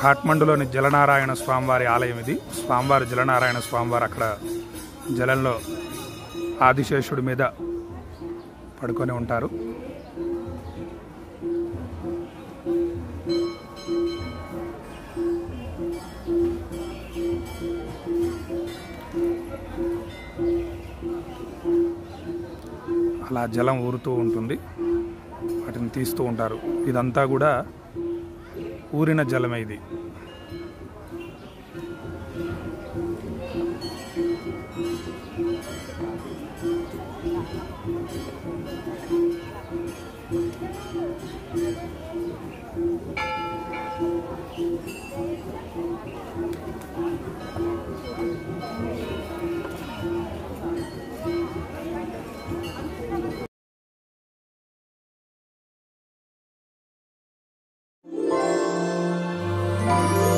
కాఠ్మండులోని జలనారాయణ స్వామివారి ఆలయం ఇది స్వామివారి జలనారాయణ స్వామివారు అక్కడ జలంలో ఆదిశేషుడి మీద పడుకొని ఉంటారు అలా జలం ఊరుతూ ఉంటుంది వాటిని తీస్తూ ఉంటారు ఇదంతా కూడా ఊరిన జలమే ఇది Thank